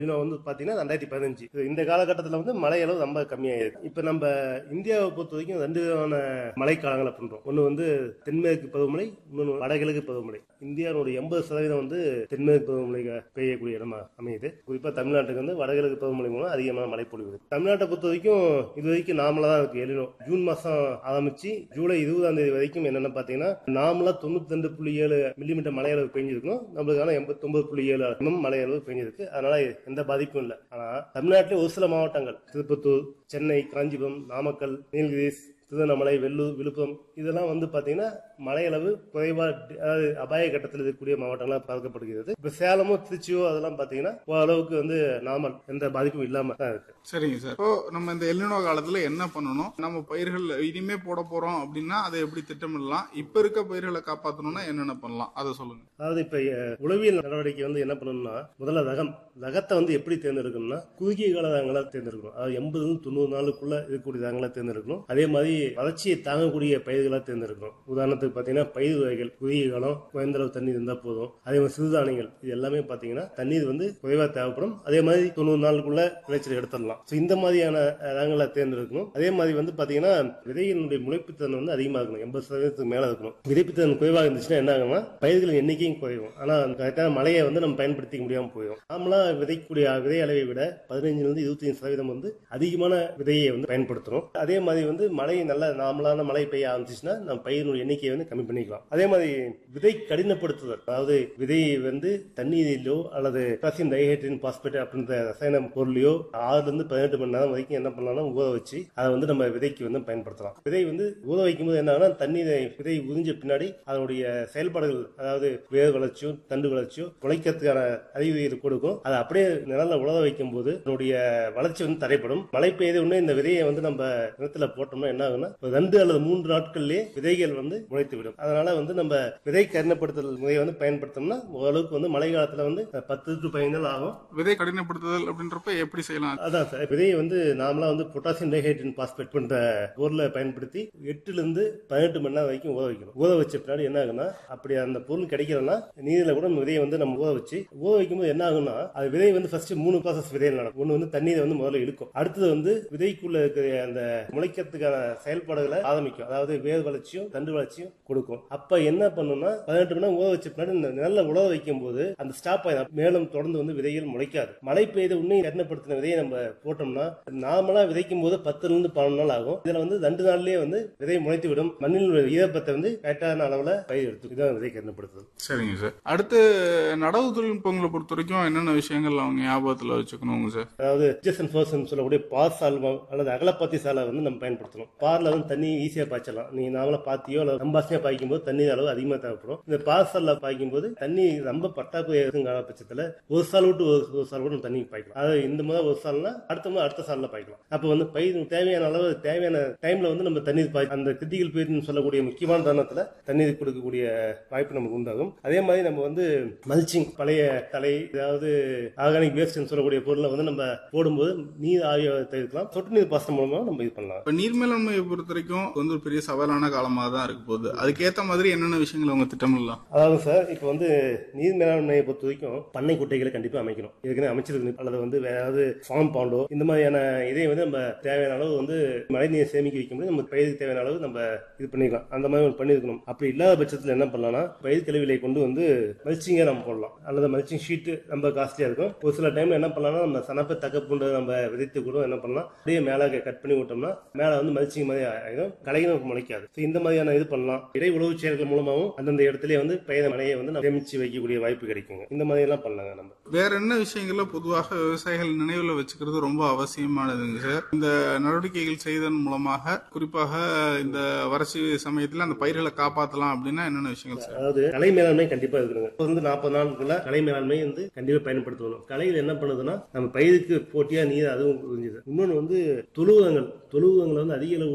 இன்னும் வந்து பாத்தீங்கன்னா ரெண்டாயிரத்தி பதினஞ்சு இது இந்த காலகட்டத்தில் வந்து மழை அளவு ரொம்ப கம்மியாயிருக்கு இப்ப நம்ம இந்தியாவை பொறுத்த வரைக்கும் ரெண்டு விதமான மழைக்காலங்களை பண்றோம் ஒன்னு வந்து தென்மேற்கு பருவமழை இன்னொன்று வடகிழக்கு பருவமழை இந்தியாவோட எண்பது சதவீதம் வந்து தென்மேற்கு பருவமழை பெய்யக்கூடிய இடமா அமையுது குறிப்பா தமிழ்நாட்டுக்கு வந்து வடகிழக்கு பருவமழை மூலம் அதிகமான மழை பொழிவுது தமிழ்நாட்டை பொறுத்த வரைக்கும் இது வரைக்கும் நாமளா தான் இருக்கு எழுதும் ஜூன் மாசம் ஆரம்பிச்சு ஜூலை இருபதாம் தேதி வரைக்கும் என்னென்ன பாத்தீங்கன்னா நாமளா தொண்ணூத்தி ரெண்டு புள்ளி ஏழு மில்லிமீட்டர் மழை அளவு பெஞ்சிருக்கும் நம்மளுக்கான எண்பத்தி ஒன்பது புள்ளி ஏழு mm மழை அளவு பெஞ்சிருக்கு அதனால எந்த பாதிப்பும் இல்லை ஆனா தமிழ்நாட்டிலே ஒரு சில மாவட்டங்கள் திருப்பத்தூர் சென்னை காஞ்சிபுரம் நாமக்கல் நீலகிரிஸ் திருவண்ணாமலை வெள்ளூர் விழுப்புரம் இதெல்லாம் வந்து பாத்தீங்கன்னா மழை அளவு குறைவா அதாவது அபாய கட்டத்தில் இருக்கக்கூடிய மாவட்டங்களாக பார்க்கப்படுகிறது இப்ப சேலமோ திருச்சியோ அதெல்லாம் பாத்தீங்கன்னா ஓரளவுக்கு வந்து நார்மல் எந்த பாதிப்பும் இல்லாம தான் இருக்கு சரிங்க சார் இப்போ நம்ம இந்த எல்லினோ காலத்துல என்ன பண்ணணும் நம்ம பயிர்கள் இனிமே போட போறோம் அப்படின்னா அதை எப்படி திட்டமிடலாம் இப்ப இருக்க பயிர்களை காப்பாத்தணும்னா என்னென்ன பண்ணலாம் அதை சொல்லுங்க அதாவது இப்ப அஹ், உளவியல் நடவடிக்கை வந்து என்ன பண்ணணும்னா முதல்ல ரகம் ரகத்தை வந்து எப்படி தேர்ந்தெடுக்கணும்னா குறுகிய கால ரகங்களா தேர்ந்தெடுக்கணும் அதாவது எண்பது தொண்ணூறு நாளுக்குள்ள இருக்கக்கூடிய ரகங்களா தேர்ந்தெடுக்கணும் அதே மாதிரி வளர்ச்சியை தாங்கக்கூடிய பயிர்களா தேர்ந்தெடுக்கணும் உதாரணத்துக்கு பாத்தீங்கன்னா பயிர் வகைகள் குறுகிய காலம் குறைந்த அளவு தண்ணீர் இருந்தா போதும் அதே மாதிரி சிறுதானியங்கள் இது எல்லாமே பாத்தீங்கன்னா தண்ணீர் வந்து குறைவா தேவைப்படும் அதே மாதிரி தொண்ணூறு நாளுக்குள்ள விளைச்சல் எடுத்துடலாம் So, இந்த மாதிரியான அஹ், ரகங்களை தேர்ந்தெடுக்கணும் அதே மாதிரி வந்து பாத்தீங்கன்னா விதையினுடைய முளைப்புத்திறன் வந்து அதிகமா இருக்கணும் எண்பது சதவீதத்துக்கு மேல இருக்கணும் விதைப்புத்திறன் குறைவாக இருந்துச்சுன்னா என்ன ஆகும்னா பயிர்களின் எண்ணிக்கையும் குறையும் ஆனா கரெக்டான மழையை வந்து நம்ம பயன்படுத்திக்க முடியாம போயிடும் நாமளா விதைக்கக்கூடிய விதை அளவை விட பதினஞ்சுல இருந்து இருபத்தி சதவீதம் வந்து அதிகமான விதையை வந்து பயன்படுத்தணும் அதே மாதிரி வந்து மழை நல்ல நார்மலான மழை பெய்ய ஆரம்பிச்சுன்னா நம்ம பயிரினுடைய எண்ணிக்கையை வந்து கம்மி பண்ணிக்கலாம் அதே மாதிரி விதை கடினப்படுத்துதல் அதாவது விதையை வந்து தண்ணீரிலோ அல்லது பொட்டாசியம் டைஹைட்ரின் பாஸ்பேட் அப்படின்ற ரசாயன பொருளையோ ஆறுல இருந்து பதினெட்டு மணி நேரம் வரைக்கும் என்ன பண்ணலாம்னா ஊற வச்சு அதை வந்து நம்ம விதைக்கு வந்து பயன்படுத்தலாம் விதை வந்து ஊற வைக்கும் போது என்ன ஆகும்னா தண்ணீரை விதை உறிஞ்ச பின்னாடி அதனுடைய செயல்பாடுகள் அதாவது வேர் வளர்ச்சியும் தண்டு வளர்ச்சியும் முளைக்கிறதுக்கான அறிகுறி கொடுக்கும் அதை அப்படியே நிழல்ல உலர வைக்கும் போது அதனுடைய வளர்ச்சி வந்து தடைப்படும் மழை பெய்த உடனே இந்த விதையை வந்து நம்ம நிலத்துல போட்டோம்னா என்ன ஆகும்னா ஒரு ரெண்டு அல்லது மூன்று நாட்கள்லயே விதைகள் வந்து முளைத்து விடும் அதனால வந்து நம்ம விதை கருணப்படுத்தல் முறையை வந்து பயன்படுத்தோம்னா ஓரளவுக்கு வந்து மழை காலத்துல வந்து பத்து டு பதினைந்து நாள் ஆகும் விதை கடினப்படுத்துதல் அப்படின்றப்ப எப்படி செய்யலாம் அதான் சார் விதையை வந்து நாமளா வந்து பொட்டாசியம் டைஹைட்ரின் பாஸ்பேட் பண்ற பொருளை பயன்படுத்தி எட்டுல இருந்து பதினெட்டு மணி நேரம் வரைக்கும் ஊற வைக்கணும் ஊற வச்ச பின்னாடி என்ன ஆகும்னா அப்படி அந்த பொருள் கிடைக்கலன்னா நீர்ல கூட நம்ம விதையை வந்து நம்ம ஊற வச்சு ஊற வைக்கும்போது என்ன ஆகும்னா அது விதை வந்து ஃபர்ஸ்ட் மூணு ப்ராசஸ் விதையில் நடக்கும் ஒன்று வந்து தண்ணீரை வந்து முதல்ல இழுக்கும் அடுத்தது வந்து விதைக்குள்ள இருக்கிற அந்த முளைக்கிறதுக்கான செயல்பாடுகளை ஆரம்பிக்கும் அதாவது வேர் வளர்ச்சியும் தண்டு வளர்ச்சியும் கொடுக்கும் அப்ப என்ன பண்ணும்னா பதினெட்டு மணி நேரம் ஊற வச்ச பின்னாடி இந்த நல்ல உழவ வைக்கும் போது அந்த ஸ்டாப் ஆயிடும் மேலும் தொடர்ந்து வந்து விதைகள் முளைக்காது மழை பெய்த உடனே கருணப்படுத்தின விதையை நம்ம போட்டோம்னா நார்மலா விதைக்கும் போது பத்துல இருந்து பன்னெண்டு நாள் ஆகும் இதுல வந்து ரெண்டு நாள்லயே வந்து விதை முளைத்து விடும் மண்ணில் உள்ள ஈரப்பத்தை வந்து கரெக்டான அளவுல பயிர் எடுத்து இதான் விதை கருணப்படுத்துது சரிங்க சார் அடுத்து நடவு தொழில்நுட்பங்களை பொறுத்த வரைக்கும் என்னென்ன விஷயங்கள் அவங்க ஞாபகத்துல வச்சுக்கணுங்க சார் அதாவது ஜெசன் ஃபோர்ஸ்னு சொல்லக்கூடிய பார் சால்வம் அல்லது அகலப்பாத்தி சாலை வந்து நம்ம பயன்படுத்தணும் பார்ல வந்து தண்ணி ஈஸியா பாய்ச்சலாம் நீங்க நாமளா பாத்தியோ அல்லது நம்பாசியா பாய்க்கும் போது தண்ணி அளவு அதிகமா தேவைப்படும் இந்த பார் சால்ல பாய்க்கும் போது தண்ணி ரொம்ப பற்றாக்குறை இருக்குங்கிற பட்சத்துல ஒரு சால் விட்டு ஒரு ஒரு சால் கூட நம்ம தண்ணி பாய்க்கலாம் அதாவது இந்த மாதிரி ஒரு சால்னா அடுத்த முறை அடுத்த சால்ல பாய்க்கலாம் அப்ப வந்து பயிர் தேவையான அளவு தேவையான டைம்ல வந்து நம்ம தண்ணீர் பாய் அந்த கிரிட்டிக்கல் பீரியட்னு சொல்லக்கூடிய முக்கியமான தருணத்துல தண்ணீர் கொடுக்கக்கூடிய வாய்ப்பு நமக்கு உண்டாகும் அதே மாதிரி நம்ம வந்து மல்ச்சிங் பழைய தலை அதாவது ஆர்கானிக் வேஸ்ட்னு சொல்லக்கூடிய பொருளை வந்து நம்ம போடும்போது நீர் ஆவியை தவிர்க்கலாம் சொட்டு நீர் பாசனம் மூலமா நம்ம இது பண்ணலாம் இப்ப நீர் மேலாண்மையை பொறுத்த வரைக்கும் இது வந்து ஒரு பெரிய சவாலான காலமாக தான் இருக்க போகுது அதுக்கேத்த மாதிரி என்னென்ன விஷயங்களை அவங்க திட்டமிடலாம் அதாவது சார் இப்போ வந்து நீர் மேலாண்மையை பொறுத்த வரைக்கும் பண்ணை குட்டைகளை கண்டிப்பா அமைக்கணும் ஏற்கனவே அமைச்சிருக்கு அல்லது வந்து வேற ஏதாவது ஃபார்ம் பாண்டோ இந்த மாதிரியான இதை வந்து நம்ம தேவையான அளவு வந்து மழை நீர் சேமிக்க வைக்க முடியும் நம்ம பயிருக்கு தேவையான அளவு நம்ம இது பண்ணிக்கலாம் அந்த மாதிரி ஒன்று பண்ணியிருக்கணும் அப்படி இல்லாத பட்சத்தில் என்ன பண்ணலாம்னா பயிர் கழிவுகளை கொண்டு வந்து மல்ச்சிங்கை நம்ம போடலாம் அல்லது மல்ச்சிங் ஷீட்டு ரொம்ப காஸ்ட்லியா இருக்கும் ஒரு சில டைம்ல என்ன பண்ணலாம்னா நம்ம சனப்பை தக்கப்புண்டு நம்ம விதைத்து கூட என்ன பண்ணலாம் அப்படியே மேலே கட் பண்ணி விட்டோம்னா மேலே வந்து மல்ச்சிங் மாதிரி ஆயிடும் களையும் நமக்கு முளைக்காது So இந்த மாதிரியான இது பண்ணலாம் இடை உழவு செயல்கள் மூலமாகவும் அந்தந்த இடத்துல வந்து பயிர் மனையை வந்து நம்ம சேமிச்சு வைக்கக்கூடிய வாய்ப்பு கிடைக்குங்க இந்த மாதிரி எல்லாம் பண்ணலாங்க நம்ம வேற என்ன விஷயங்கள்ல பொதுவாக விவசாயிகள் நினைவுல வச்சுக்கிறது ரொம்ப அவசியமானதுங்க சார் இந்த நடவடிக்கைகள் செய்ததன் மூலமாக குறிப்பாக இந்த வறட்சி சமயத்துல அந்த பயிர்களை காப்பாத்தலாம் அப்படின்னா என்னென்ன விஷயங்கள் சார் அதாவது கலை மேலாண்மை கண்டிப்பா இருக்கணுங்க இப்போ வந்து நாற்பது நாளுக்குள்ள கலை மேலாண்மை வந்து கண்டிப்பா பயன்படுத்தணும் கலையில் என்ன பண்ணுதுன்னா நம்ம பயிருக்கு போட்டியா நீர் அதுவும் புரிஞ்சுது இன்னொன்று வந்து தொழுவங்கள் தொழுவங்களை வந்து அதிக அளவு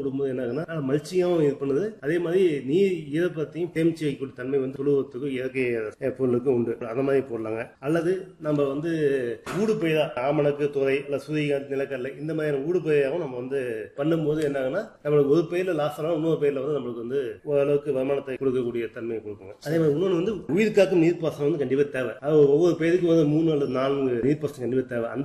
விடும்போது என்ன ஆகுதுன்னா மல்ச்சியாவும் இது பண்ணுது அதே மாதிரி நீர் ஈரப்பத்தையும் தேமிச்சு வைக்கக்கூடிய தன்மை வந்து தொழுவத்துக்கும் இயற்கை அஹ், பொருளுக்கும் உண்டு அந்த மாதிரி போடலாங்க அல்லது நம்ம வந்து ஊடு பயிரா ஆமணக்கு துறை இல்ல சூரியகாந்த் நிலக்கடலை இந்த மாதிரியான ஊடு பயிராகவும் நம்ம வந்து பண்ணும்போது என்ன ஆகுன்னா நம்மளுக்கு ஒரு பயிர்ல லாஸ் ஆனாலும் இன்னொரு பயிர்ல வந்து நம்மளுக்கு வந்து ஓரளவுக்கு வருமானத்தை கொடுக்கக்கூடிய தன்மையை கொடுக்குங்க அதே மாதிரி இன்னொன்று வந்து உயிர் காக்கும் நீர்ப்பாசனம் வந்து கண்டிப்பா தேவை அது ஒவ்வொரு பயிருக்கு வந்து மூணு அல்லது நான்கு நீர்ப்பாசனம் கண்டிப்பா தேவை அந்த